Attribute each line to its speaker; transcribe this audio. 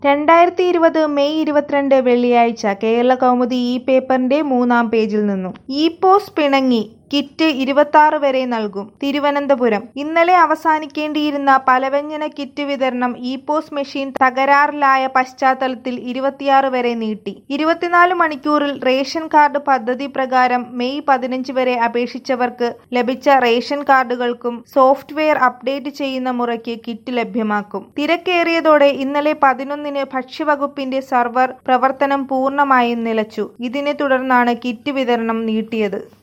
Speaker 1: രണ്ടായിരത്തി ഇരുപത് മെയ് ഇരുപത്തിരണ്ട് വെള്ളിയാഴ്ച കേരളകൗമുദി ഈ പേപ്പറിന്റെ മൂന്നാം പേജിൽ നിന്നും ഇ പോസ് പിണങ്ങി കിറ്റ് ഇരുപത്തിയാറ് വരെ നൽകും തിരുവനന്തപുരം ഇന്നലെ അവസാനിക്കേണ്ടിയിരുന്ന പലവ്യഞ്ജന കിറ്റ് വിതരണം ഇ പോസ് മെഷീൻ തകരാറിലായ പശ്ചാത്തലത്തിൽ ഇരുപത്തിയാറ് വരെ നീട്ടി ഇരുപത്തിനാല് മണിക്കൂറിൽ റേഷൻ കാർഡ് പദ്ധതി പ്രകാരം മെയ് പതിനഞ്ച് വരെ അപേക്ഷിച്ചവർക്ക് ലഭിച്ച റേഷൻ കാർഡുകൾക്കും സോഫ്റ്റ്വെയർ അപ്ഡേറ്റ് ചെയ്യുന്ന മുറയ്ക്ക് കിറ്റ് ലഭ്യമാക്കും തിരക്കേറിയതോടെ ഇന്നലെ പതിനൊന്നിന് ഭക്ഷ്യവകുപ്പിന്റെ സർവർ പ്രവർത്തനം പൂർണ്ണമായും നിലച്ചു ഇതിനെ തുടർന്നാണ് കിറ്റ് വിതരണം നീട്ടിയത്